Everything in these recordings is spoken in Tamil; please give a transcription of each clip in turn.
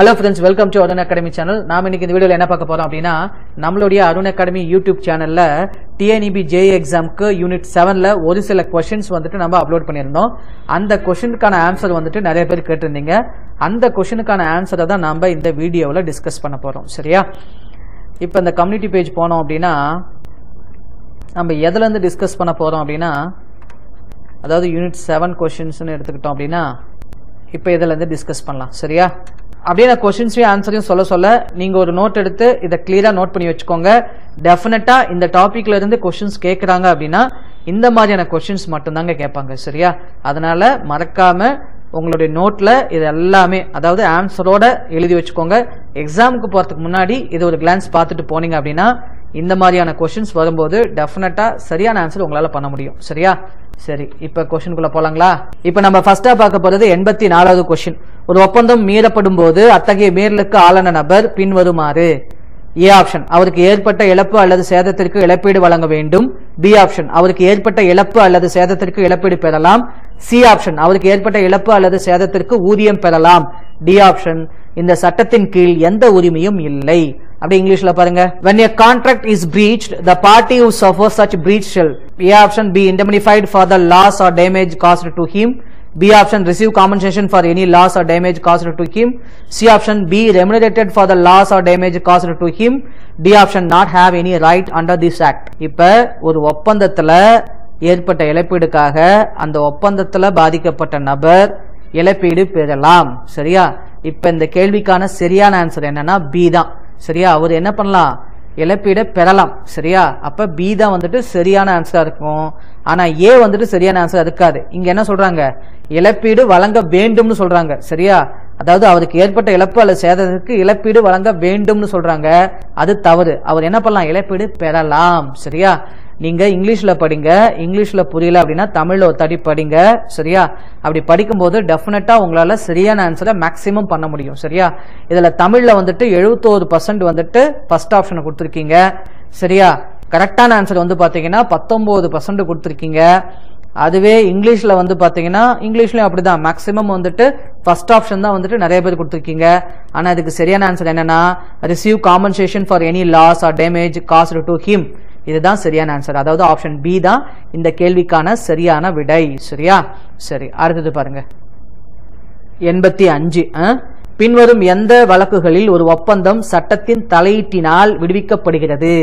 Hello friends welcome to Arun Academy channel நாம இன்னைக்கு இந்த வீடியோல என்ன பார்க்க போறோம் அப்படின்னா நம்மளுடைய அருண் அகாடமி யூடியூப் சேனல்ல டிஎன்இபி ஜே எக்ஸாம்க்கு யூனிட் செவன்ல ஒரு சில கொஸ்டின்ஸ் வந்துட்டு நம்ம அப்லோட் பண்ணியிருந்தோம் அந்த கொஸ்டினுக்கான ஆன்சர் வந்துட்டு நிறைய பேர் கேட்டிருந்தீங்க அந்த கொஸ்டினுக்கான ஆன்சரை தான் நம்ம இந்த வீடியோவில் டிஸ்கஸ் பண்ண போறோம் சரியா இப்போ இந்த கம்யூனிட்டி பேஜ் போனோம் அப்படின்னா நம்ம எதுல இருந்து டிஸ்கஸ் பண்ண போறோம் அப்படின்னா அதாவது யூனிட் செவன் கொஷின்ஸ்னு எடுத்துக்கிட்டோம் அப்படின்னா இப்போ இதில் இருந்து டிஸ்கஸ் பண்ணலாம் சரியா அப்படியே நான் கொஷின்ஸையும் ஆன்சரையும் சொல்ல சொல்ல நீங்க ஒரு நோட் எடுத்து இதை கிளியரா நோட் பண்ணி வச்சுக்கோங்க டெஃபினட்டா இந்த டாபிக்ல இருந்து கொஷின்ஸ் கேட்குறாங்க அப்படின்னா இந்த மாதிரியான கொஷின்ஸ் மட்டும்தாங்க கேட்பாங்க சரியா அதனால மறக்காம உங்களுடைய நோட்ல இது எல்லாமே அதாவது ஆன்சரோட எழுதி வச்சுக்கோங்க எக்ஸாமுக்கு போறதுக்கு முன்னாடி இது ஒரு கிளான்ஸ் பார்த்துட்டு போனீங்க அப்படின்னா இந்த மாதிரியான கொஷின்ஸ் வரும்போது டெஃபினட்டா சரியான ஆன்சர் உங்களால பண்ண முடியும் சரியா சரி இப்ப கொஸ்டினுக்குள்ள போலாங்களா இப்ப நம்ம ஃபர்ஸ்டா பார்க்க போறது எண்பத்தி நாலாவது கொஸ்டின் ஒரு ஒப்பந்தம் மீறப்படும் போது அத்தகைய மீறலுக்கு ஆளான நபர் பின்வருமாறு ஏ ஆப்ஷன் அவருக்கு ஏற்பட்ட இழப்பு அல்லது சேதத்திற்கு இழப்பீடு வழங்க வேண்டும் பி ஆப்ஷன் அவருக்கு ஏற்பட்ட இழப்பு அல்லது சேதத்திற்கு இழப்பீடு பெறலாம் சி ஆப்ஷன் அவருக்கு ஏற்பட்ட இழப்பு அல்லது சேதத்திற்கு ஊதியம் பெறலாம் டி ஆப்ஷன் இந்த சட்டத்தின் கீழ் எந்த உரிமையும் இல்லை அப்படி இங்கிலீஷ்ல பாருங்க when a contract is breached the party who suffers such breach shall a option be indemnified for the loss or damage caused to him b option receive compensation for any loss or damage caused to him c option be remunerated for the loss or damage caused to him d option not have any right under this act இப்ப ஒரு ஒப்பந்தத்துல ஏற்பட்ட இழப்பீடுக்காக அந்த ஒப்பந்தத்துல பாதிக்கப்பட்ட நபர் இழப்பீடு பெறலாம் சரியா இப்ப இந்த கேள்விக்கான சரியான ஆன்சர் என்னன்னா பி தான் சரியா அவர் என்ன பண்ணலாம் இழப்பீடை பெறலாம் சரியா அப்ப பி தான் வந்துட்டு சரியான ஆன்சரா இருக்கும் ஆனா ஏ வந்துட்டு சரியான ஆன்சர் இருக்காது இங்க என்ன சொல்றாங்க இழப்பீடு வழங்க வேண்டும்னு சொல்றாங்க சரியா அதாவது அவருக்கு ஏற்பட்ட இழப்பு அல்லது சேதத்திற்கு இழப்பீடு வழங்க வேண்டும்னு சொல்றாங்க அது தவறு அவர் என்ன பண்ணலாம் இழப்பீடு பெறலாம் சரியா நீங்க இங்கிலீஷ்ல படிங்க இங்கிலீஷ்ல புரியல அப்படின்னா தமிழ்ல ஒரு தடி படிங்க சரியா அப்படி படிக்கும்போது டெஃபினட்டா உங்களால சரியான ஆன்சரை மேக்சிமம் பண்ண முடியும் சரியா இதுல தமிழ்ல வந்துட்டு எழுபத்தோரு பர்சன்ட் வந்துட்டு ஃபர்ஸ்ட் ஆப்ஷனை கொடுத்துருக்கீங்க சரியா கரெக்டான ஆன்சர் வந்து பாத்தீங்கன்னா பத்தொன்பது பர்சன்ட் கொடுத்துருக்கீங்க அதுவே இங்கிலீஷ்ல வந்து பாத்தீங்கன்னா இங்கிலீஷ்லயும் அப்படிதான் மேக்ஸிமம் வந்துட்டு ஃபர்ஸ்ட் ஆப்ஷன் தான் வந்துட்டு நிறைய பேர் கொடுத்துருக்கீங்க ஆனா இதுக்கு சரியான ஆன்சர் என்னன்னா receive compensation for any loss or damage caused to him இதுதான் சரியான ஆன்சர் அதாவது ஆப்ஷன் பி தான் இந்த கேள்விக்கான சரியான விடை சரியா சரி அடுத்தது பாருங்க எண்பத்தி அஞ்சு பின்வரும் எந்த வழக்குகளில் ஒரு ஒப்பந்தம் சட்டத்தின் தலையீட்டினால் விடுவிக்கப்படுகிறது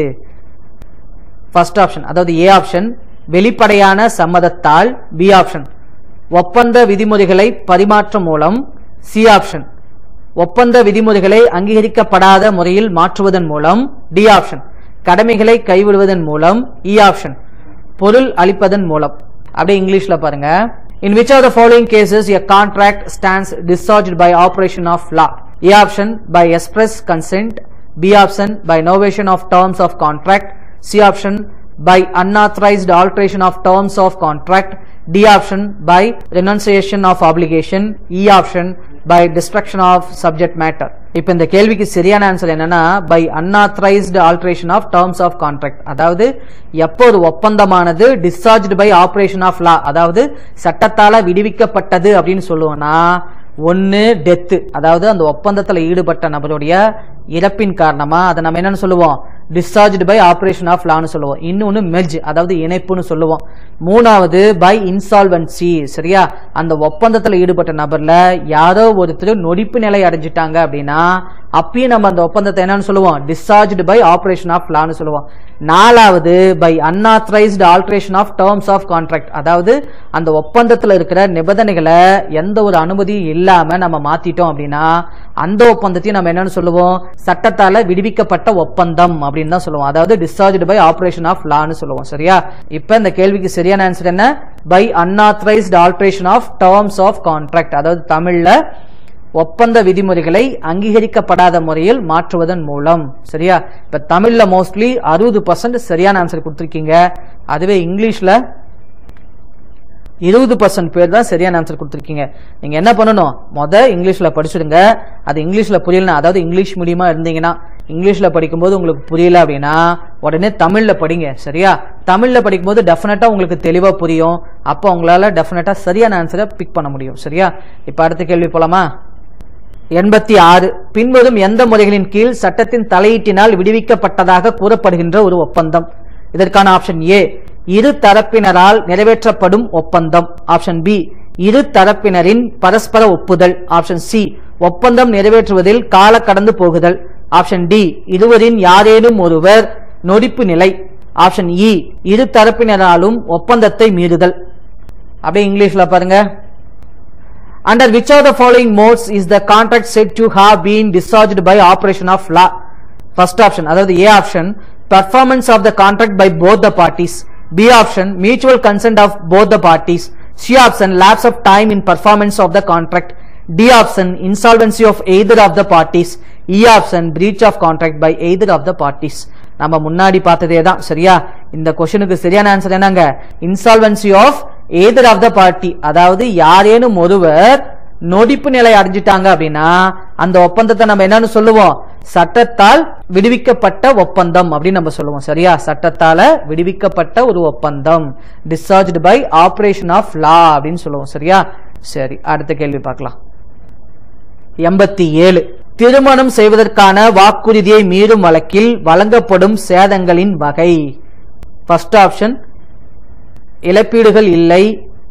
ஃபர்ஸ்ட் ஆப்ஷன் அதாவது ஏ ஆப்ஷன் வெளிப்படையான சம்மதத்தால் பி ஆப்ஷன் ஒப்பந்த விதிமுறைகளை பரிமாற்றம் மூலம் சி ஆப்ஷன் ஒப்பந்த விதிமுறைகளை அங்கீகரிக்கப்படாத முறையில் மாற்றுவதன் மூலம் டி ஆப்ஷன் கடமைகளை கைவிடுவதன் மூலம் இ ஆப்ஷன் பொருள் அளிப்பதன் மூலம் அப்படியே இங்கிலீஷ்ல பாருங்க In which of the following cases a contract stands discharged by operation of law? A option by express consent, B option by novation of terms of contract, C option by unauthorized alteration of terms of contract, D option by renunciation of obligation, E option by destruction of subject matter. இப்ப இந்த கேள்விக்கு சரியான ஆன்சர் என்னன்னா by unauthorised alteration of terms of contract அதாவது எப்போ ஒரு ஒப்பந்தமானது discharged by operation of law அதாவது சட்டத்தால விடுவிக்கப்பட்டது அப்படின்னு சொல்லுவோம்னா ஒன்னு டெத்து அதாவது அந்த ஒப்பந்தத்தில் ஈடுபட்ட நபருடைய இறப்பின் காரணமா அதை நம்ம என்னன்னு சொல்லுவோம் டிஸ்சார்ஜ்டு பை ஆபரேஷன் ஆஃப் லான்னு சொல்லுவோம் இன்னொன்னு மெர்ஜ் அதாவது இணைப்புன்னு சொல்லுவோம் மூணாவது பை இன்சால்வன்சி சரியா அந்த ஒப்பந்தத்தில் ஈடுபட்ட நபர்ல யாரோ ஒருத்தர் நொடிப்பு நிலை அடைஞ்சிட்டாங்க அப்படின்னா அப்பயும் நம்ம அந்த ஒப்பந்தத்தை என்னன்னு சொல்லுவோம் டிஸ்சார்ஜ்டு பை ஆபரேஷன் ஆஃப் லான்னு சொல்லுவோம் நாலாவது by unauthorised alteration of terms of contract அதாவது அந்த ஒப்பந்தத்தில் இருக்கிற நிபந்தனைகளை எந்த ஒரு அனுமதியும் இல்லாம நம்ம மாத்திட்டோம் அப்படின்னா அந்த ஒப்பந்தத்தையும் நம்ம என்னன்னு சொல்லுவோம் சட்டத்தால விடுவிக்கப்பட்ட ஒப்பந்தம் அப்படின்னு தான் சொல்லுவோம் அதாவது டிஸ்சார்ஜ்டு பை ஆபரேஷன் ஆஃப் லான்னு சொல்லுவோம் சரியா இப்ப இந்த கேள்விக்கு சரியான ஆன்சர் என்ன by unauthorised alteration of terms of contract அதாவது தமிழ்ல ஒப்பந்த விதிமுறைகளை அங்கீகரிக்கப்படாத முறையில் மாற்றுவதன் மூலம் சரியா இப்ப தமிழ்ல மோஸ்ட்லி அறுபது பர்சன்ட் சரியான ஆன்சர் கொடுத்துருக்கீங்க அதுவே இங்கிலீஷ்ல இருபது பர்சன்ட் பேர் தான் சரியான ஆன்சர் கொடுத்துருக்கீங்க நீங்க என்ன பண்ணணும் மொத இங்கிலீஷ்ல படிச்சிடுங்க அது இங்கிலீஷ்ல புரியலனா அதாவது இங்கிலீஷ் மீடியமா இருந்தீங்கன்னா இங்கிலீஷ்ல படிக்கும்போது உங்களுக்கு புரியல அப்படின்னா உடனே தமிழ்ல படிங்க சரியா தமிழ்ல படிக்கும்போது டெஃபினட்டா உங்களுக்கு தெளிவா புரியும் அப்போ உங்களால டெஃபினட்டா சரியான ஆன்சரை பிக் பண்ண முடியும் சரியா இப்ப அடுத்த கேள்வி போலாமா எண்பத்தி ஆறு பின்வரும் எந்த முறைகளின் கீழ் சட்டத்தின் தலையீட்டினால் விடுவிக்கப்பட்டதாக கூறப்படுகின்ற ஒரு ஒப்பந்தம் இதற்கான ஆப்ஷன் ஏ இரு தரப்பினரால் நிறைவேற்றப்படும் ஒப்பந்தம் ஆப்ஷன் பி இரு தரப்பினரின் பரஸ்பர ஒப்புதல் ஆப்ஷன் சி ஒப்பந்தம் நிறைவேற்றுவதில் கால கடந்து போகுதல் ஆப்ஷன் டி இருவரின் யாரேனும் ஒருவர் நொடிப்பு நிலை ஆப்ஷன் இ இரு தரப்பினராலும் ஒப்பந்தத்தை மீறுதல் அப்படியே இங்கிலீஷ்ல பாருங்க Under which of the following modes is the contract said to have been discharged by operation of law? First option, அதாவது A option, performance of the contract by both the parties. B option, mutual consent of both the parties. C option, lapse of time in performance of the contract. D option, insolvency of either of the parties. E option, breach of contract by either of the parties. நம்ம முன்னாடி பார்த்ததே தான் சரியா இந்த கொஸ்டினுக்கு சரியான ஆன்சர் என்னங்க insolvency of either of the party அதாவது யாரேனும் ஒருவர் நொடிப்பு நிலை அடைஞ்சிட்டாங்க அப்படின்னா அந்த ஒப்பந்தத்தை நம்ம என்னன்னு சொல்லுவோம் சட்டத்தால் விடுவிக்கப்பட்ட ஒப்பந்தம் அப்படின்னு நம்ம சொல்லுவோம் சரியா சட்டத்தால விடுவிக்கப்பட்ட ஒரு ஒப்பந்தம் discharged by operation of law அப்படின்னு சொல்லுவோம் சரியா சரி அடுத்த கேள்வி பார்க்கலாம் எண்பத்தி ஏழு திருமணம் செய்வதற்கான வாக்குறுதியை மீறும் வழக்கில் வழங்கப்படும் சேதங்களின் வகை ஃபர்ஸ்ட் ஆப்ஷன் இழப்பீடுகள் இல்லை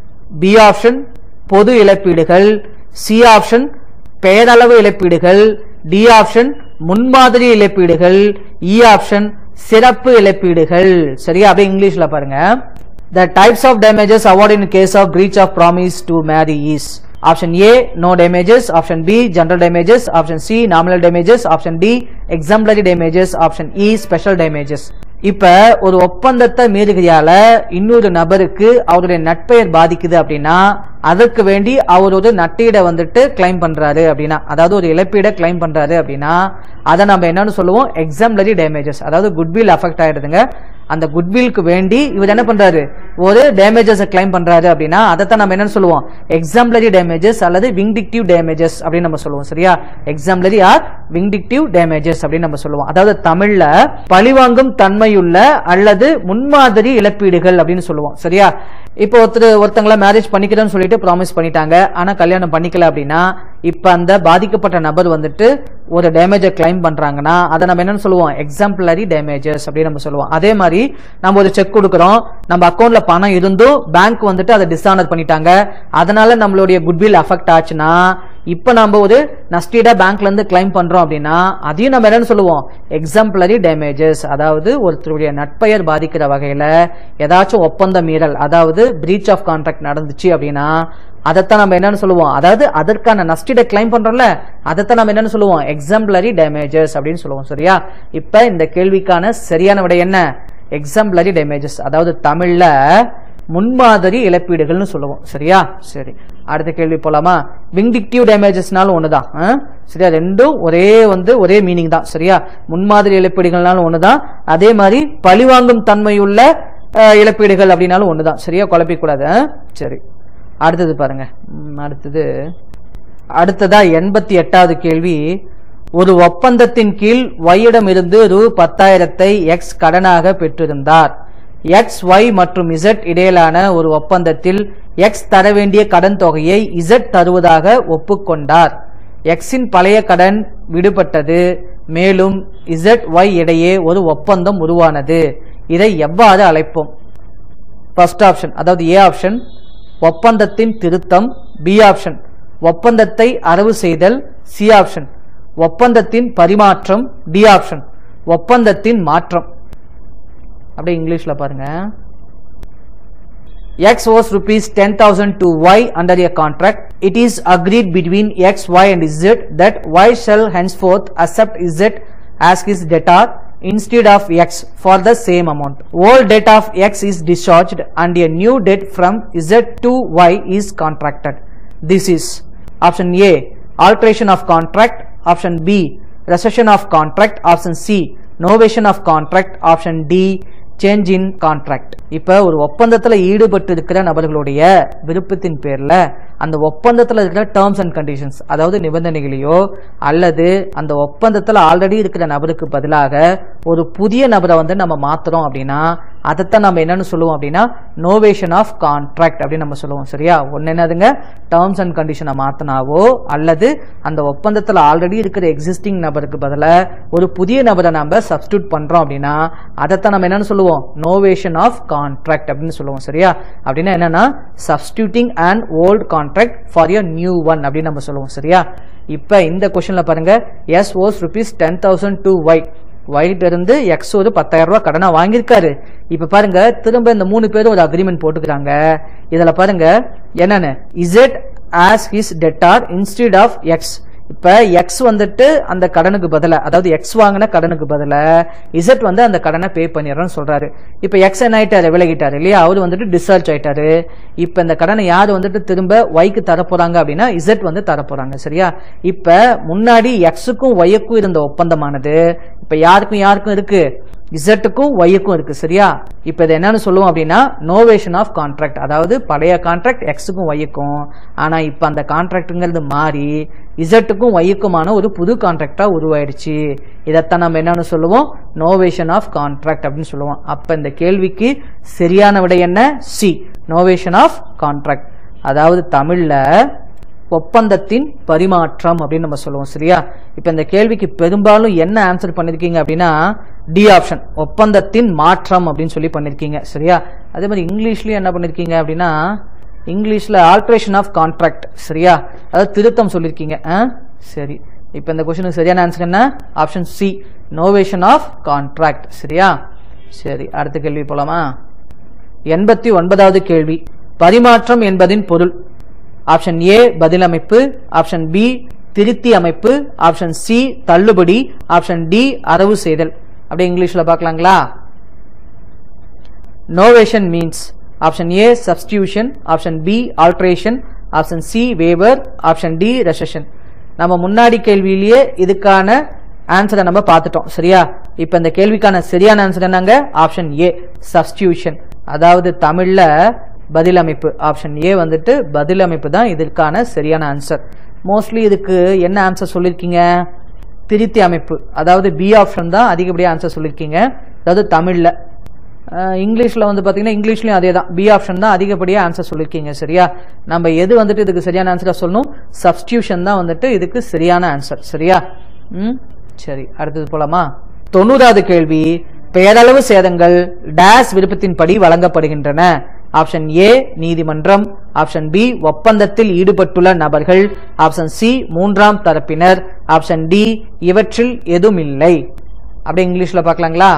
பி ஆப்ஷன் பொது இழப்பீடுகள் சி ஆப்ஷன் பெயரளவு இழப்பீடுகள் டி ஆப்ஷன் முன்மாதிரி இழப்பீடுகள் இ ஆப்ஷன் சிறப்பு இழப்பீடுகள் சரியா அப்படியே இங்கிலீஷ்ல பாருங்க the types of damages awarded in case of breach of promise to marry is option A no damages option B general damages option C nominal damages option D exemplary damages option E special damages இப்ப ஒரு ஒப்பந்தத்தை மீறுகையால இன்னொரு நபருக்கு அவருடைய நட்பெயர் பாதிக்குது அப்படின்னா அதற்கு வேண்டி அவர் ஒரு நட்டீடை வந்துட்டு கிளைம் பண்றாரு அப்படின்னா அதாவது ஒரு இழப்பீடை கிளைம் பண்றாரு அப்படின்னா அதை நம்ம என்னன்னு சொல்லுவோம் எக்ஸாம்லரி டேமேஜஸ் அதாவது குட்வில் அஃபெக்ட் ஆயிடுதுங்க அந்த குட்வில்க்கு வேண்டி இவர் என்ன பண்றாரு ஒரு டேமேஜஸ் கிளைம் பண்றாரு அப்படின்னா அதைத்தான் நம்ம என்னன்னு சொல்லுவோம் எக்ஸாம்லரி டேமேஜஸ் அல்லது விங்டிக்டிவ் டேமேஜஸ் அப்படின்னு நம்ம சொல்லுவோம் சரியா எக்ஸாம்லரி ஆர் விங்டிக்டிவ் டேமேஜஸ் அப்படின்னு நம்ம சொல்லுவோம் அதாவது தமிழ்ல பழிவாங்கும் தன்மையுள்ள அல்லது முன்மாதிரி இழப்பீடுகள் அப்படின்னு சொல்லுவோம் சரியா இப்போ ஒருத்தர் ஒருத்தங்கள மேரேஜ் பண்ணிக்கிறேன்னு சொல்லிட்டு ப்ராமிஸ் பண்ணிட்டாங்க ஆனா கல்யாணம் பண்ணிக்கல அப்படின்னா இப்ப அந்த பாதிக்கப்பட்ட நபர் வந்துட்டு ஒரு டேமேஜை கிளைம் பண்றாங்கன்னா அதை நம்ம என்னன்னு சொல்லுவோம் எக்ஸாம்பிளரி டேமேஜஸ் அப்படின்னு நம்ம சொல்லுவோம் அதே மாதிரி நம்ம ஒரு செக் கொடுக்குறோம் நம்ம அக்கௌண்ட்ல பணம் இருந்தும் பேங்க் வந்துட்டு அதை டிஸ்ஆனர் பண்ணிட்டாங்க அதனால நம்மளுடைய குட்வில் அஃபெக்ட் ஆச்சுன்னா இப்ப நம்ம ஒரு நஸ்டீடா பேங்க்ல இருந்து கிளைம் பண்றோம் அப்படின்னா அதையும் நம்ம என்னன்னு சொல்லுவோம் எக்ஸாம்பிளரி டேமேஜஸ் அதாவது ஒருத்தருடைய நட்பெயர் பாதிக்கிற வகையில ஏதாச்சும் ஒப்பந்த மீறல் அதாவது பிரீச் ஆஃப் கான்ட்ராக்ட் நடந்துச்சு அப்படின்னா அதைத்தான் நம்ம என்னன்னு சொல்லுவோம் அதாவது அதற்கான நஷ்டீடை கிளைம் பண்றோம்ல அதைத்தான் நம்ம என்னன்னு சொல்லுவோம் எக்ஸாம்பிளரி டேமேஜஸ் அப்படின்னு சொல்லுவோம் சரியா இப்ப இந்த கேள்விக்கான சரியான விடை என்ன எக்ஸாம்பிளரி டேமேஜஸ் அதாவது தமிழ்ல முன்மாதிரி இழப்பீடுகள்னு சொல்லுவோம் சரியா சரி அடுத்த கேள்வி போலாமா விண்டிக்டிவ் டேமேஜஸ்னாலும் ஒண்ணுதான் ஆ? சரியா ரெண்டும் ஒரே வந்து ஒரே மீனிங் தான் சரியா முன்மாதிரி இழப்பீடுகள்னாலும் ஒண்ணுதான் அதே மாதிரி பழிவாங்கும் தன்மையுள்ள அஹ், இழப்பீடுகள் அப்படின்னாலும் ஒண்ணுதான் சரியா குழப்பிக்கூடாது ஆ? சரி அடுத்தது பாருங்க ம், அடுத்தது அடுத்ததா எண்பத்தி எட்டாவது கேள்வி ஒரு ஒப்பந்தத்தின் கீழ் இருந்து ரூ பத்தாயிரத்தை எக்ஸ் கடனாக பெற்றிருந்தார் எக்ஸ் ஒய் மற்றும் இசட் இடையிலான ஒரு ஒப்பந்தத்தில் எக்ஸ் தர வேண்டிய கடன் தொகையை இசட் தருவதாக ஒப்புக்கொண்டார் எக்ஸின் பழைய கடன் விடுபட்டது மேலும் இசட் ஒய் இடையே ஒரு ஒப்பந்தம் உருவானது இதை எவ்வாறு அழைப்போம் ஃபர்ஸ்ட் ஆப்ஷன் அதாவது ஏ ஆப்ஷன் ஒப்பந்தத்தின் திருத்தம் பி ஆப்ஷன் ஒப்பந்தத்தை அரவு செய்தல் சி ஆப்ஷன் ஒப்பந்தத்தின் பரிமாற்றம் டி ஆப்ஷன் ஒப்பந்தத்தின் மாற்றம் அப்படியே இங்கிலீஷ்ல பாருங்க X owes rupees 10,000 to Y under a contract. It is agreed between X, Y and Z that Y shall henceforth accept Z as his debtor instead of X for the same amount. Old debt of X is discharged and a new debt from Z to Y is contracted. This is option A alteration of contract, option B recession of contract, option C novation of contract, option D change in contract இப்ப ஒரு ஒப்பந்தத்துல ஈடுபட்டு இருக்கிற நபர்களுடைய விருப்பத்தின் பேர்ல அந்த ஒப்பந்தத்துல இருக்கிற டேர்ம்ஸ் அண்ட் கண்டிஷன்ஸ் அதாவது நிபந்தனைகளையோ அல்லது அந்த ஒப்பந்தத்துல ஆல்ரெடி இருக்கிற நபருக்கு பதிலாக ஒரு புதிய நபரை வந்து நம்ம மாத்துறோம் அப்படின்னா அதைத்தான் நம்ம என்னன்னு சொல்லுவோம் அப்படின்னா நோவேஷன் ஆஃப் கான்ட்ராக்ட் அப்படின்னு நம்ம சொல்லுவோம் சரியா ஒன்னு என்னதுங்க டேர்ம்ஸ் அண்ட் கண்டிஷனை மாத்தினாவோ அல்லது அந்த ஒப்பந்தத்தில் ஆல்ரெடி இருக்கிற எக்ஸிஸ்டிங் நபருக்கு பதிலாக ஒரு புதிய நபரை நம்ம சப்ஸ்டியூட் பண்றோம் அப்படின்னா அதைத்தான் நம்ம என்னன்னு சொல்லுவோம் நோவேஷன் ஆஃப் கான்ட்ராக்ட் அப்படின்னு சொல்லுவோம் சரியா அப்படின்னா என்னன்னா substituting and old contract for your new one அப்படின்னு நம்ம சொல்லுவோம் சரியா இப்போ இந்த கொஸ்டின்ல பாருங்க S owes rupees ten thousand to Y ஒயிட் இருந்து எக்ஸ் ஒரு பத்தாயிரம் ரூபாய் கடனா வாங்கியிருக்காரு இப்ப பாருங்க திரும்ப இந்த மூணு பேரும் ஒரு அக்ரிமெண்ட் போட்டுக்கிறாங்க இதுல பாருங்க என்னன்னு Z as his debtor instead of X இப்ப எக்ஸ் வந்துட்டு அந்த கடனுக்கு பதிலா அதாவது எக்ஸ் வாங்கின கடனுக்கு பதிலா இசட் வந்து அந்த கடனை பே பண்ணிடுறோம்னு சொல்றாரு இப்ப எக்ஸ் என்ன ஆயிட்டாரு விலகிட்டாரு இல்லையா அவர் வந்துட்டு டிஸ்சார்ஜ் ஆயிட்டாரு இப்ப இந்த கடனை யார் வந்துட்டு திரும்ப ஒய்க்கு தரப்போறாங்க அப்படின்னா இசட் வந்து தரப்போறாங்க சரியா இப்ப முன்னாடி எக்ஸுக்கும் ஒய்க்கும் இருந்த ஒப்பந்தமானது இப்ப யாருக்கும் யாருக்கும் இருக்கு இசட்டுக்கும் ஒய்க்கும் இருக்கு சரியா இப்ப இது என்னன்னு சொல்லுவோம் அப்படின்னா நோவேஷன் ஆஃப் கான்ட்ராக்ட் அதாவது பழைய கான்ட்ராக்ட் எக்ஸுக்கும் ஒய்க்கும் ஆனா இப்ப அந்த கான்ட்ராக்ட்ங்கிறது மாறி இசட்டுக்கும் ஒய்க்குமான ஒரு புது கான்ட்ராக்டா உருவாயிடுச்சு இதைத்தான் நம்ம என்னன்னு சொல்லுவோம் நோவேஷன் ஆஃப் கான்ட்ராக்ட் அப்படின்னு சொல்லுவோம் அப்ப இந்த கேள்விக்கு சரியான விடை என்ன சி நோவேஷன் ஆஃப் கான்ட்ராக்ட் அதாவது தமிழ்ல ஒப்பந்தத்தின் பரிமாற்றம் அப்படின்னு நம்ம சொல்லுவோம் சரியா இப்ப இந்த கேள்விக்கு பெரும்பாலும் என்ன ஆன்சர் பண்ணிருக்கீங்க அப்படின்னா டி ஆப்ஷன் ஒப்பந்தத்தின் மாற்றம் அப்படின்னு சொல்லி பண்ணிருக்கீங்க சரியா அதே மாதிரி இங்கிலீஷ்லயும் என்ன பண்ணிருக்கீங்க அப்படின்னா இங்கிலீஷ்ல ஆல்ட்ரேஷன் ஆஃப் கான்ட்ராக்ட் சரியா அதாவது திருத்தம் சொல்லிருக்கீங்க ஆ? சரி இப்ப இந்த கொஸ்டினுக்கு சரியான ஆன்சர் என்ன option C novation of contract சரியா சரி அடுத்த கேள்வி போலாமா எண்பத்தி ஒன்பதாவது கேள்வி பரிமாற்றம் என்பதின் பொருள் ஆப்ஷன் ஏ பதிலமைப்பு ஆப்ஷன் பி திருத்தி அமைப்பு ஆப்ஷன் சி தள்ளுபடி ஆப்ஷன் டி அரவு செய்தல் அப்படியே இங்கிலீஷ்ல பார்க்கலாங்களா novation means option A substitution option B alteration option C waiver option D rescission நம்ம முன்னாடி கேள்வியிலேயே இதுக்கான ஆன்சரை நம்ம பார்த்துட்டோம் சரியா இப்ப இந்த கேள்விக்கான சரியான ஆன்சர் என்னங்க ஆப்ஷன் ஏ சப்ஸ்டியூஷன் அதாவது தமிழ்ல பதிலமைப்பு ஆப்ஷன் ஏ வந்துட்டு பதிலமைப்பு தான் இதற்கான சரியான ஆன்சர் மோஸ்ட்லி இதுக்கு என்ன ஆன்சர் சொல்லியிருக்கீங்க திருத்தி அமைப்பு அதாவது பி ஆப்ஷன் தான் அதிகப்படியாக ஆன்சர் சொல்லியிருக்கீங்க அதாவது தமிழ்ல அஹ் இங்கிலீஷ்ல வந்து பாத்தீங்கன்னா இங்கிலீஷ்லயும் அதே தான் பி ஆப்ஷன் தான் அதிகப்படியா ஆன்சர் சொல்லியிருக்கீங்க சரியா நம்ம எது வந்துட்டு இதுக்கு சரியான ஆன்சரா சொல்லணும் சப்ஸ்டியூஷன் தான் வந்துட்டு இதுக்கு சரியான ஆன்சர் சரியா ம் சரி அடுத்தது போலாமா தொண்ணூறாவது கேள்வி பெயரளவு சேதங்கள் டேஸ் விருப்பத்தின்படி வழங்கப்படுகின்றன ஆப்ஷன் ஏ நீதிமன்றம் ஆப்ஷன் பி ஒப்பந்தத்தில் ஈடுபட்டுள்ள நபர்கள் ஆப்ஷன் சி மூன்றாம் தரப்பினர் ஆப்ஷன் டி இவற்றில் எதுவும் இல்லை அப்படியே இங்கிலீஷ்ல பார்க்கலாங்களா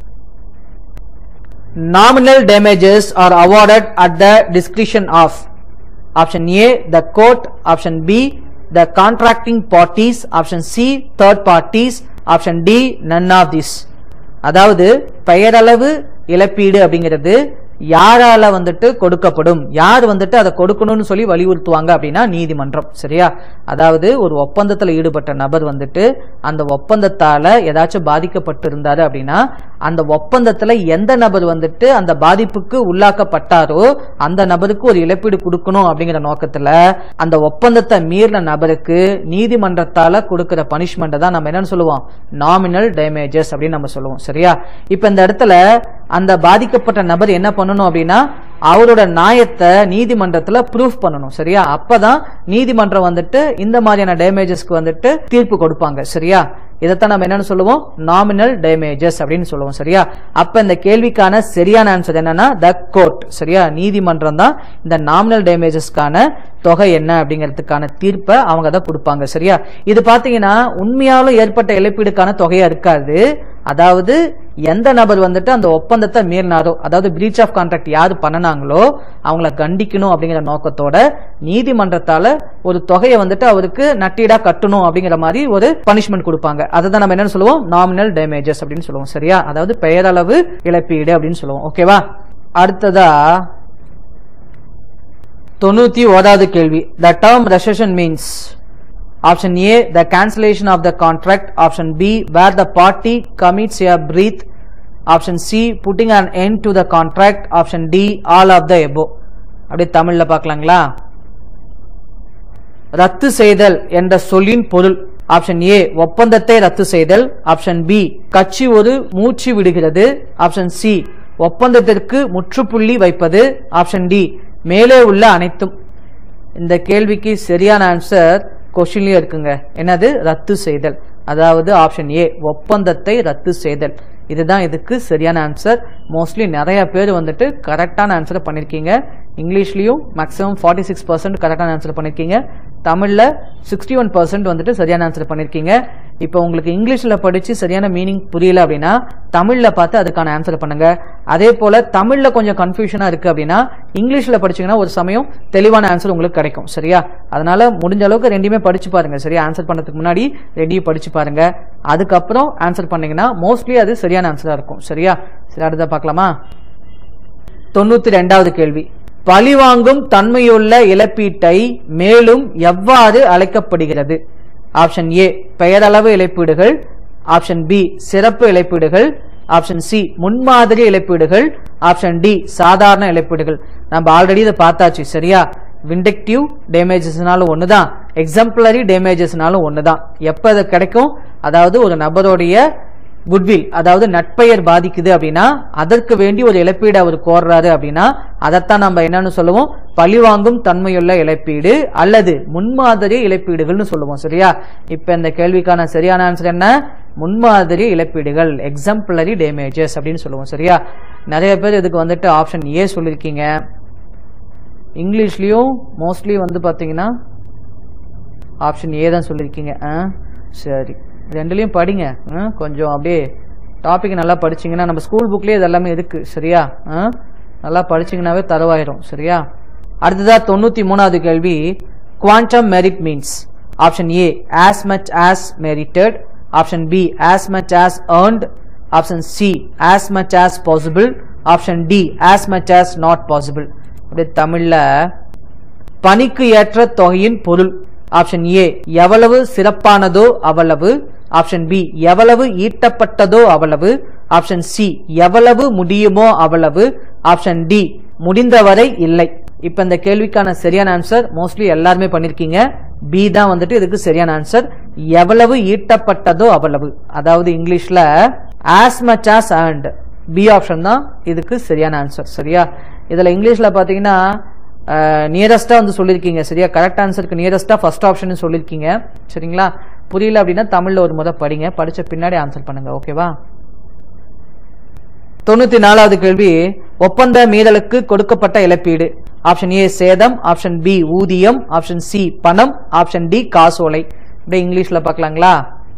nominal damages are awarded at the discretion of option A the court option B the contracting parties option C third parties option D none of this அதாவது பெயரளவு இழப்பீடு அப்படிங்கிறது யாரால வந்துட்டு கொடுக்கப்படும் யார் வந்துட்டு அதை கொடுக்கணும்னு சொல்லி வலியுறுத்துவாங்க அப்படின்னா நீதிமன்றம் சரியா அதாவது ஒரு ஒப்பந்தத்துல ஈடுபட்ட நபர் வந்துட்டு அந்த ஒப்பந்தத்தால ஏதாச்சும் பாதிக்கப்பட்டு இருந்தாரு அப்படின்னா அந்த ஒப்பந்தத்துல எந்த நபர் வந்துட்டு அந்த பாதிப்புக்கு உள்ளாக்கப்பட்டாரோ அந்த நபருக்கு ஒரு இழப்பீடு கொடுக்கணும் அப்படிங்கிற நோக்கத்துல அந்த ஒப்பந்தத்தை மீறின நபருக்கு நீதிமன்றத்தால கொடுக்கிற பனிஷ்மெண்ட் தான் நம்ம என்னன்னு சொல்லுவோம் நாமினல் டேமேஜஸ் அப்படின்னு நம்ம சொல்லுவோம் சரியா இப்ப இந்த இடத்துல அந்த பாதிக்கப்பட்ட நபர் என்ன பண்ணணும் அப்படின்னா அவரோட நியாயத்தை நீதிமன்றத்துல ப்ரூஃப் பண்ணணும் சரியா அப்பதான் நீதிமன்றம் வந்துட்டு இந்த மாதிரியான டேமேஜஸ்க்கு வந்துட்டு தீர்ப்பு கொடுப்பாங்க சரியா இதைத்தான் நம்ம என்னன்னு சொல்லுவோம் நாமினல் டேமேஜஸ் அப்படின்னு சொல்லுவோம் சரியா அப்ப இந்த கேள்விக்கான சரியான ஆன்சர் என்னன்னா த கோர்ட் சரியா நீதிமன்றம் தான் இந்த நாமினல் டேமேஜஸ்க்கான தொகை என்ன அப்படிங்கிறதுக்கான தீர்ப்பை அவங்க தான் கொடுப்பாங்க சரியா இது பாத்தீங்கன்னா உண்மையாலும் ஏற்பட்ட இழப்பீடுக்கான தொகையா இருக்காது அதாவது எந்த நபர் வந்துட்டு அந்த ஒப்பந்தத்தை மீறினாரோ அதாவது பிரீச் ஆஃப் கான்ட்ராக்ட் யாரு பண்ணனாங்களோ அவங்கள கண்டிக்கணும் அப்படிங்கிற நோக்கத்தோட நீதிமன்றத்தால ஒரு தொகையை வந்துட்டு அவருக்கு நட்டீடா கட்டணும் அப்படிங்கிற மாதிரி ஒரு பனிஷ்மெண்ட் கொடுப்பாங்க அதை தான் நம்ம என்னன்னு சொல்லுவோம் நாமினல் டேமேஜஸ் அப்படின்னு சொல்லுவோம் சரியா அதாவது பெயரளவு இழப்பீடு அப்படின்னு சொல்லுவோம் ஓகேவா அடுத்ததா தொண்ணூத்தி ஓராவது கேள்வி the term rescission means option A the cancellation of the contract option B where the party commits a breach option C putting an end to the contract option D all of the above அப்படியே தமிழ்ல பார்க்கலாங்களா ரத்து செய்தல் என்ற சொல்லின் பொருள் ஆப்ஷன் ஏ ஒப்பந்தத்தை ரத்து செய்தல் ஆப்ஷன் பி கட்சி ஒரு மூச்சு விடுகிறது ஆப்ஷன் சி ஒப்பந்தத்திற்கு முற்றுப்புள்ளி வைப்பது ஆப்ஷன் டி மேலே உள்ள அனைத்தும் இந்த கேள்விக்கு சரியான ஆன்சர் கொஸ்டின்லயே இருக்குங்க என்னது ரத்து செய்தல் அதாவது ஆப்ஷன் ஏ ஒப்பந்தத்தை ரத்து செய்தல் இதுதான் இதுக்கு சரியான ஆன்சர் மோஸ்ட்லி நிறைய பேர் வந்துட்டு கரெக்டான ஆன்சரை பண்ணியிருக்கீங்க இங்கிலீஷ்லயும் மேக்ஸிமம் ஃபார்ட்டி சிக்ஸ் பர்சன்ட் கரெக்டான ஆன்சர் பண்ணியிருக்கீங்க தமிழ்ல சிக்ஸ்டி ஒன் பர்சன்ட் வந்துட்டு சரியான ஆன்சர் பண்ணியிருக்கீங்க இப்போ உங்களுக்கு இங்கிலீஷ்ல படிச்சு சரியான மீனிங் புரியல அப்படின்னா தமிழ்ல பார்த்து அதுக்கான ஆன்சர் பண்ணுங்க அதே போல தமிழ்ல கொஞ்சம் கன்ஃபியூஷனா இருக்கு அப்படின்னா இங்கிலீஷ்ல படிச்சீங்கன்னா ஒரு சமயம் தெளிவான ஆன்சர் உங்களுக்கு கிடைக்கும் சரியா அதனால முடிஞ்ச அளவுக்கு ரெண்டையுமே படிச்சு பாருங்க சரியா ஆன்சர் பண்ணதுக்கு முன்னாடி ரெண்டையும் படிச்சு பாருங்க அதுக்கப்புறம் ஆன்சர் பண்ணீங்கன்னா மோஸ்ட்லி அது சரியான ஆன்சரா இருக்கும் சரியா சரி அடுத்த பார்க்கலாமா தொண்ணூத்தி ரெண்டாவது கேள்வி பழிவாங்கும் தன்மையுள்ள இழப்பீட்டை மேலும் எவ்வாறு அழைக்கப்படுகிறது ஆப்ஷன் ஏ பெயரளவு இழப்பீடுகள் ஆப்ஷன் பி சிறப்பு இழப்பீடுகள் ஆப்ஷன் சி முன்மாதிரி இழப்பீடுகள் ஆப்ஷன் டி சாதாரண இழப்பீடுகள் நம்ம ஆல்ரெடி இதை பார்த்தாச்சு சரியா விண்டக்டிவ் டேமேஜஸ்னாலும் ஒண்ணுதான் எக்ஸாம்பிளரி டேமேஜஸ்னாலும் ஒண்ணுதான் எப்ப இது கிடைக்கும் அதாவது ஒரு நபருடைய குட்வில் அதாவது நட்பெயர் பாதிக்குது அப்படின்னா அதற்கு வேண்டி ஒரு இழப்பீடு அவர் கோர்றாரு அப்படின்னா அதைத்தான் நம்ம என்னன்னு சொல்லுவோம் பழிவாங்கும் தன்மையுள்ள இழப்பீடு அல்லது முன்மாதிரி இழப்பீடுகள்னு சொல்லுவோம் சரியா இப்ப இந்த கேள்விக்கான சரியான ஆன்சர் என்ன முன்மாதிரி இழப்பீடுகள் எக்ஸாம்பிளரி டேமேஜஸ் அப்படின்னு சொல்லுவோம் சரியா நிறைய பேர் இதுக்கு வந்துட்டு ஆப்ஷன் ஏ சொல்லியிருக்கீங்க இங்கிலீஷ்லயும் மோஸ்ட்லி வந்து பாத்தீங்கன்னா ஆப்ஷன் ஏ தான் சொல்லியிருக்கீங்க ஆ சரி ரெண்டுலையும் படிங்க ஆ, கொஞ்சம் அப்படியே டாபிக் நல்லா படிச்சீங்கன்னா நம்ம ஸ்கூல் புக்லேயே இது எல்லாமே இருக்கு சரியா ஆ? நல்லா படிச்சீங்கன்னாவே தரவாயிரும் சரியா அடுத்ததா தொண்ணூத்தி மூணாவது கேள்வி quantum meruit means option A as much as merited option B as much as earned option C as much as possible option D as much as not possible அப்படியே தமிழ்ல பணிக்கு ஏற்ற தொகையின் பொருள் ஆப்ஷன் ஏ எவ்வளவு சிறப்பானதோ அவ்வளவு ஆப்ஷன் பி எவ்வளவு ஈட்டப்பட்டதோ அவ்வளவு ஆப்ஷன் சி எவ்வளவு முடியுமோ அவ்வளவு ஆப்ஷன் டி முடிந்தவரை இல்லை இப்ப இந்த கேள்விக்கான சரியான ஆன்சர் மோஸ்ட்லி எல்லாருமே பண்ணிருக்கீங்க பி தான் வந்துட்டு இதுக்கு சரியான ஆன்சர் எவ்வளவு ஈட்டப்பட்டதோ அவ்வளவு அதாவது இங்கிலீஷ்ல as much as earned B option தான் இதுக்கு சரியான ஆன்சர் சரியா இதுல இங்கிலீஷ்ல பாத்தீங்கன்னா நியரஸ்டா வந்து சொல்லியிருக்கீங்க சரியா கரெக்ட் ஆன்சருக்கு நியரஸ்டா ஃபர்ஸ்ட் ஆப்ஷன் சொல்லியிருக்கீங்க சரிங்களா புரியல அப்படின்னா தமிழ்ல ஒரு முறை படிங்க படிச்ச பின்னாடி ஆன்சர் பண்ணுங்க ஓகேவா தொண்ணூத்தி நாலாவது கேள்வி ஒப்பந்த மீறலுக்கு கொடுக்கப்பட்ட இழப்பீடு ஆப்ஷன் ஏ சேதம் ஆப்ஷன் பி ஊதியம் ஆப்ஷன் சி பணம் ஆப்ஷன் டி காசோலை இப்படி இங்கிலீஷ்ல பார்க்கலாங்களா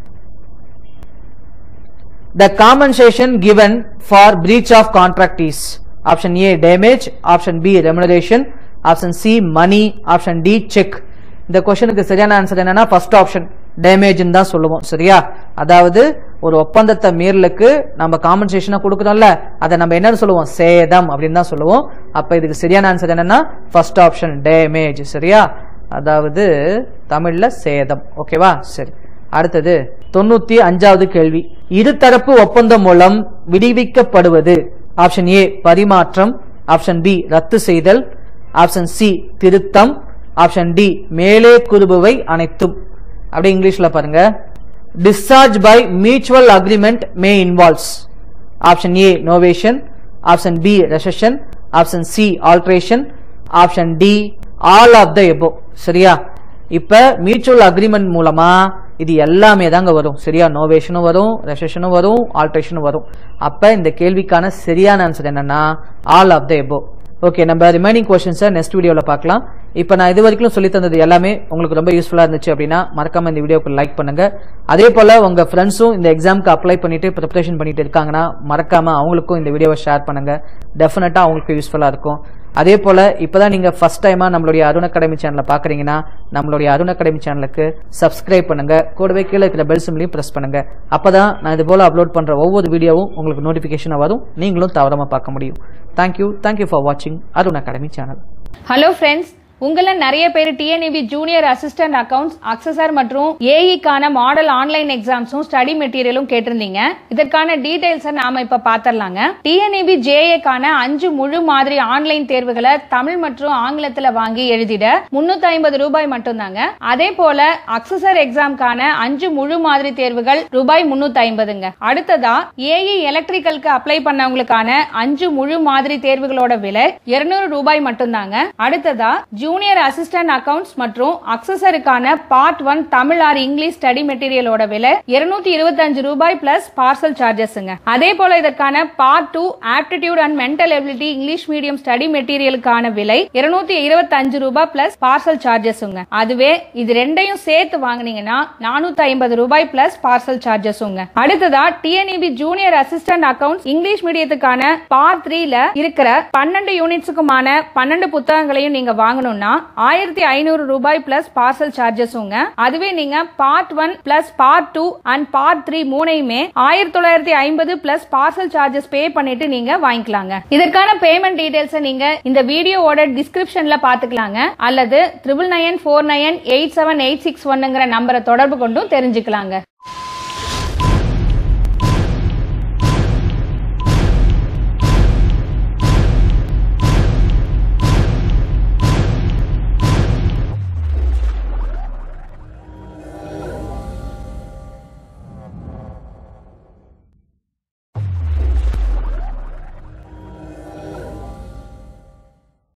The compensation given for breach of contract is option A damage, option B remuneration, option C money, option D check. இந்த கொஸ்டினுக்கு சரியான ஆன்சர் என்னன்னா ஃபர்ஸ்ட் ஆப்ஷன் டேமேஜ் தான் சொல்லுவோம் சரியா அதாவது ஒரு ஒப்பந்தத்தை மீறலுக்கு நம்ம காம்பன்சேஷனா கொடுக்கறோம்ல அதை நம்ம என்னன்னு சொல்லுவோம் சேதம் அப்படின்னு தான் சொல்லுவோம் அப்ப இதுக்கு சரியான ஆன்சர் என்னன்னா ஃபர்ஸ்ட் ஆப்ஷன் டேமேஜ் சரியா அதாவது தமிழ்ல சேதம் ஓகேவா சரி அடுத்தது தொண்ணூத்தி அஞ்சாவது கேள்வி இருதரப்பு ஒப்பந்தம் மூலம் விடுவிக்கப்படுவது ஆப்ஷன் ஏ பரிமாற்றம் ஆப்ஷன் பி ரத்து செய்தல் ஆப்ஷன் சி திருத்தம் ஆப்ஷன் டி மேலே குறுபுவை அனைத்தும் அப்படியே இங்கிலீஷ்ல பாருங்க discharge by mutual agreement may involves option A novation option B rescission option C alteration option D all of the above சரியா இப்ப மியூச்சுவல் அக்ரிமெண்ட் மூலமா இது எல்லாமே தாங்க வரும் சரியா நோவேஷனும் வரும் ரெசஷனும் வரும் ஆல்ட்ரேஷனும் வரும் அப்ப இந்த கேள்விக்கான சரியான ஆன்சர் என்னன்னா all of the above okay நம்ம ரிமைனிங் கொஸ்டின்ஸை நெக்ஸ்ட் வீடியோல பார்க்கலாம் இப்போ நான் இது வரைக்கும் சொல்லி தந்தது எல்லாமே உங்களுக்கு ரொம்ப யூஸ்ஃபுல்லா இருந்துச்சு அப்படின்னா மறக்காம இந்த வீடியோக்கு லைக் பண்ணுங்க அதே போல உங்க ஃப்ரெண்ட்ஸும் இந்த எக்ஸாம்க்கு அப்ளை பண்ணிட்டு ப்ரிப்பரேஷன் பண்ணிட்டு இருக்காங்கன்னா மறக்காம அவங்களுக்கும் இந்த வீடியோவை ஷேர் பண்ணுங்க டெஃபினட்டா அவங்களுக்கு யூஸ்ஃபுல்லா இருக்கும் அதே போல இப்பதான் நீங்க ஃபர்ஸ்ட் டைமா நம்மளுடைய அருண் அகாடமி சேனலை பாக்குறீங்கன்னா நம்மளுடைய அருண் அகாடமி சேனலுக்கு சப்ஸ்கிரைப் பண்ணுங்க கூடவே கீழே இருக்கிற பெல் சிம்லையும் பிரஸ் பண்ணுங்க அப்பதான் நான் இது போல அப்லோட் பண்ற ஒவ்வொரு வீடியோவும் உங்களுக்கு நோட்டிபிகேஷன் வரும் நீங்களும் தவறாம பார்க்க முடியும் தேங்க்யூ தேங்க்யூ ஃபார் வாட்சிங் Arun Academy channel hello friends உங்கள நிறைய பேர் TNEB junior assistant accounts assessor மற்றும் ஏஇக்கான மாடல் ஆன்லைன் எக்ஸாம்ஸும் ஸ்டடி மெட்டீரியலும் கேட்டிருந்தீங்க இதற்கான டீடைல்ஸை நாம இப்ப பாத்திரலாங்க டிஎன்இபி ஜேஏக்கான அஞ்சு முழு மாதிரி ஆன்லைன் தேர்வுகளை தமிழ் மற்றும் ஆங்கிலத்துல வாங்கி எழுதிட முன்னூத்தி ஐம்பது ரூபாய் மட்டும்தாங்க அதே போல அக்சசர் எக்ஸாம்க்கான அஞ்சு முழு மாதிரி தேர்வுகள் ரூபாய் முன்னூத்தி ஐம்பதுங்க அடுத்ததா ஏஇ எலக்ட்ரிக்கலுக்கு அப்ளை பண்ணவங்களுக்கான அஞ்சு முழு மாதிரி தேர்வுகளோட விலை இருநூறு ரூபாய் மட்டும்தாங்க அடுத்ததா ஜூனியர் அசிஸ்டன்ட் அக்கவுண்ட்ஸ் மற்றும் அக்சசருக்கான part one Tamil or English study மெட்டீரியலோட விலை இருநூத்தி இருபத்தஞ்சு ரூபாய் பிளஸ் பார்சல் சார்ஜஸ்ங்க அதே போல இதற்கான part two aptitude and mental ability English medium study மெட்டீரியலுக்கான விலை இருநூத்தி இருபத்தஞ்சு ரூபாய் பிளஸ் பார்சல் சார்ஜஸ்ங்க அதுவே இது ரெண்டையும் சேர்த்து வாங்குனீங்கன்னா நானூத்தி ஐம்பது ரூபாய் பிளஸ் பார்சல் சார்ஜஸ்ங்க அடுத்ததா TNEB junior assistant accounts English மீடியத்துக்கான பார்ட் த்ரீல இருக்கிற பன்னெண்டு யூனிட்ஸுக்குமான பன்னெண்டு புத்தகங்களையும் நீங்க வாங்கணும்னா ஆயிரத்தி ஐநூறு ரூபாய் பிளஸ் பார்சல் சார்ஜஸ்ங்க அதுவே நீங்க part one plus part two and part three மூணையுமே ஆயிரத்தி தொள்ளாயிரத்தி ஐம்பது பிளஸ் பார்சல் சார்ஜஸ் பே பண்ணிட்டு நீங்க வாங்கிக்கலாங்க இதற்கான பேமெண்ட் டீடைல்ஸ் நீங்க இந்த வீடியோவோட டிஸ்கிரிப்ஷன்ல பாத்துக்கலாங்க அல்லது triple nine four nine eight seven eight six ஒன்னுங்கிற நம்பரை தொடர்பு கொண்டும் தெரிஞ்சுக்கலாங்க